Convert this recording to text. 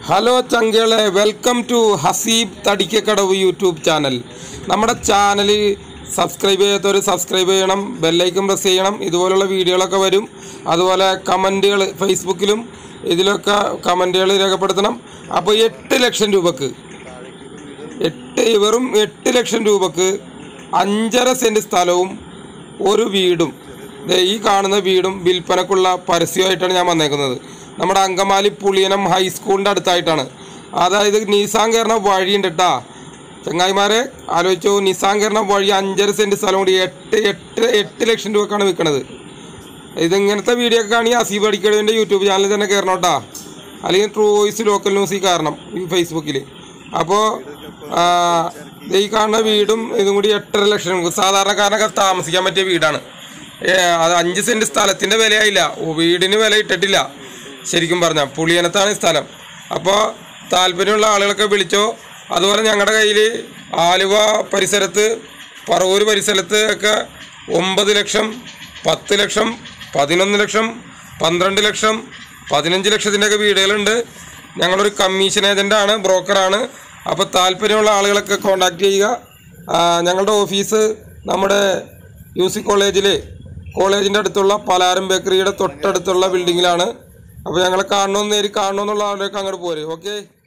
hello ചങ്കളെ welcome to Haseeb Thadikkakadavu YouTube channel നമ്മുടെ channel subscribe ചെയ്യാത്തവർ സബ്സ്ക്രൈബ് ചെയ്യണം ബെല്ലൈക്കൻ പ്രസ് ചെയ്യണം ഇതുപോലുള്ള വീഡിയോകളൊക്കെ വരും അതുപോലെ കമൻറ്റുകൾ ഫേസ്ബുക്കിലും ഇതിലൊക്കെ കമൻറ്റുകൾ രേഖപ്പെടുത്തണം അപ്പോൾ എട്ട് ലക്ഷം രൂപക്ക് എട്ട് വെറും എട്ട് ലക്ഷം രൂപക്ക് അഞ്ചര സെൻറ്റ് സ്ഥലവും ഒരു വീടും ദേ ഈ കാണുന്ന വീടും വിൽപ്പനക്കുള്ള പരസ്യമായിട്ടാണ് ഞാൻ വന്നേക്കുന്നത് നമ്മുടെ അങ്കമാലി പുളിയനം ഹൈസ്കൂളിൻ്റെ അടുത്തായിട്ടാണ് അതായത് നിസാൻ കയറുന്ന വഴിയുണ്ട് കേട്ടാ ചങ്ങായിമാരെ ആലോചിച്ചു നിസാൻ കയറുന്ന വഴി അഞ്ചര സെൻറ്റ് സ്ഥലം കൂടി എട്ട് എട്ട് എട്ട് ലക്ഷം രൂപക്കാണ് വിൽക്കുന്നത് ഇതിങ്ങനത്തെ വീഡിയോ ഒക്കെ ആണെങ്കിൽ അസീബ് അടിക്കടിൻ്റെ യൂട്യൂബ് ചാനലിൽ തന്നെ കയറണം കേട്ടോ അല്ലെങ്കിൽ ട്രൂ വോയിസ് ലോക്കൽ ന്യൂസിൽ കയറണം ഈ ഫേസ്ബുക്കിൽ അപ്പോൾ ഈ കാണുന്ന വീടും ഇതും കൂടി എട്ടര ലക്ഷം രൂപ സാധാരണക്കാരനൊക്കെ താമസിക്കാൻ പറ്റിയ വീടാണ് ഏ, അത് അഞ്ച് സെൻറ്റ് സ്ഥലത്തിൻ്റെ വിലയായില്ല ഓ, വീടിന് വില ഇട്ടിട്ടില്ല ശരിക്കും പറഞ്ഞാൽ പുളിയനത്താണ് ഈ സ്ഥലം അപ്പോൾ താല്പര്യമുള്ള ആളുകളൊക്കെ വിളിച്ചോ അതുപോലെ ഞങ്ങളുടെ കയ്യിൽ ആലുവ പരിസരത്ത് പറവൂർ പരിസരത്ത് ഒക്കെ ഒമ്പത് ലക്ഷം പത്ത് ലക്ഷം പതിനൊന്ന് ലക്ഷം പന്ത്രണ്ട് ലക്ഷം പതിനഞ്ച് ലക്ഷത്തിൻ്റെയൊക്കെ വീടുകളുണ്ട് ഞങ്ങളൊരു കമ്മീഷൻ ഏജൻ്റാണ് ബ്രോക്കറാണ് അപ്പോൾ താല്പര്യമുള്ള ആളുകളൊക്കെ കോൺടാക്റ്റ് ചെയ്യുക ആ, ഞങ്ങളുടെ ഓഫീസ് നമ്മുടെ യു സി കോളേജിൽ കോളേജിൻ്റെ അടുത്തുള്ള പലാരം ബേക്കറിയുടെ തൊട്ടടുത്തുള്ള ബിൽഡിങ്ങിലാണ് അപ്പോൾ ഞങ്ങളെ കാണണമെന്ന് നേരി കാണണമെന്നുള്ള ആളുകൾക്ക് അങ്ങോട്ട് പോരെ ഓക്കെ